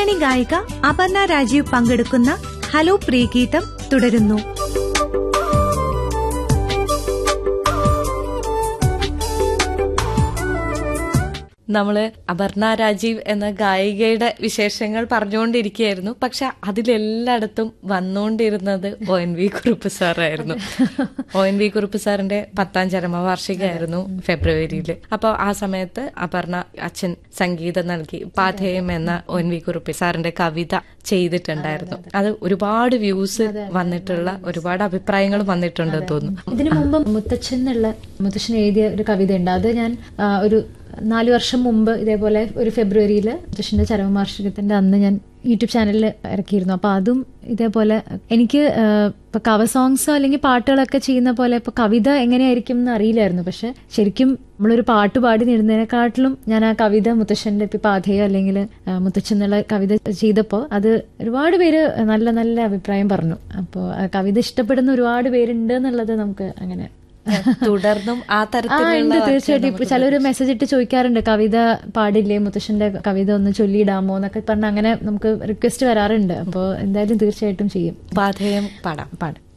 പിന്നണി ഗായിക അപർണ രാജീവ് പങ്കെടുക്കുന്ന ഹലോ പ്രിയഗീതം തുടരുന്നു നമ്മള് അപർണ രാജീവ് എന്ന ഗായികയുടെ വിശേഷങ്ങൾ പറഞ്ഞുകൊണ്ടിരിക്കുകയായിരുന്നു പക്ഷെ അതിലെല്ലായിടത്തും വന്നുകൊണ്ടിരുന്നത് ഒ എൻ വി കുറുപ്പ് സാറായിരുന്നു ഒ എൻ വി കുറുപ്പ് സാറിന്റെ പത്താം ചരമവാർഷികമായിരുന്നു ഫെബ്രുവരിയിൽ അപ്പോൾ ആ സമയത്ത് അപർണ അച്ഛൻ സംഗീതം നൽകി പാഥേയം എന്ന ഒ എൻ വി കുറുപ്പ് സാറിന്റെ കവിത ചെയ്തിട്ടുണ്ടായിരുന്നു അത് ഒരുപാട് വ്യൂസ് വന്നിട്ടുള്ള ഒരുപാട് അഭിപ്രായങ്ങൾ വന്നിട്ടുണ്ടെന്ന് തോന്നുന്നു ഇതിനു മുമ്പ് മുത്തച്ഛൻ എന്നുള്ള മുത്തച്ഛൻ എഴുതിയ ഒരു കവിതയുണ്ട് അത് ഞാൻ ആ, ഒരു നാല് വർഷം മുമ്പ് ഇതേപോലെ ഒരു ഫെബ്രുവരിയിൽ മുത്തച്ഛന്റെ ചരമവാർഷികത്തിന്റെ അന്ന് ഞാൻ യൂട്യൂബ് ചാനലിൽ ഇറക്കിയിരുന്നു അപ്പൊ അതും ഇതേപോലെ എനിക്ക് ആ, ഇപ്പൊ കവർ സോങ്സോ അല്ലെങ്കിൽ പാട്ടുകളൊക്കെ ചെയ്യുന്ന പോലെ ഇപ്പൊ കവിത എങ്ങനെയായിരിക്കും എന്ന് അറിയില്ലായിരുന്നു പക്ഷെ ശരിക്കും നമ്മളൊരു പാട്ട് പാടി നേടുന്നതിനെക്കാട്ടിലും ഞാൻ ആ കവിത മുത്തശ്ശന്റെ ഇപ്പൊ പാധയോ അല്ലെങ്കിൽ മുത്തച്ഛൻ എന്നുള്ള കവിത ചെയ്തപ്പോൾ അത് ഒരുപാട് പേര് നല്ല നല്ല അഭിപ്രായം പറഞ്ഞു അപ്പോൾ കവിത ഇഷ്ടപ്പെടുന്ന ഒരുപാട് പേരുണ്ട് എന്നുള്ളത് നമുക്ക് അങ്ങനെ തുടർന്നും ആ ആ ഉണ്ട് തരത്തിലുള്ള തീർച്ചയായിട്ടും ഇപ്പൊ ചിലര് മെസ്സേജ് ഇട്ട് ചോദിക്കാറുണ്ട് കവിത പാടില്ലേ മുത്തശ്ശന്റെ കവിത ഒന്ന് ചൊല്ലിയിടാമോ എന്നൊക്കെ പറഞ്ഞ് അങ്ങനെ നമുക്ക് റിക്വസ്റ്റ് വരാറുണ്ട് അപ്പോൾ എന്തായാലും തീർച്ചയായിട്ടും ചെയ്യും പാഥേയം പാടാം പാടും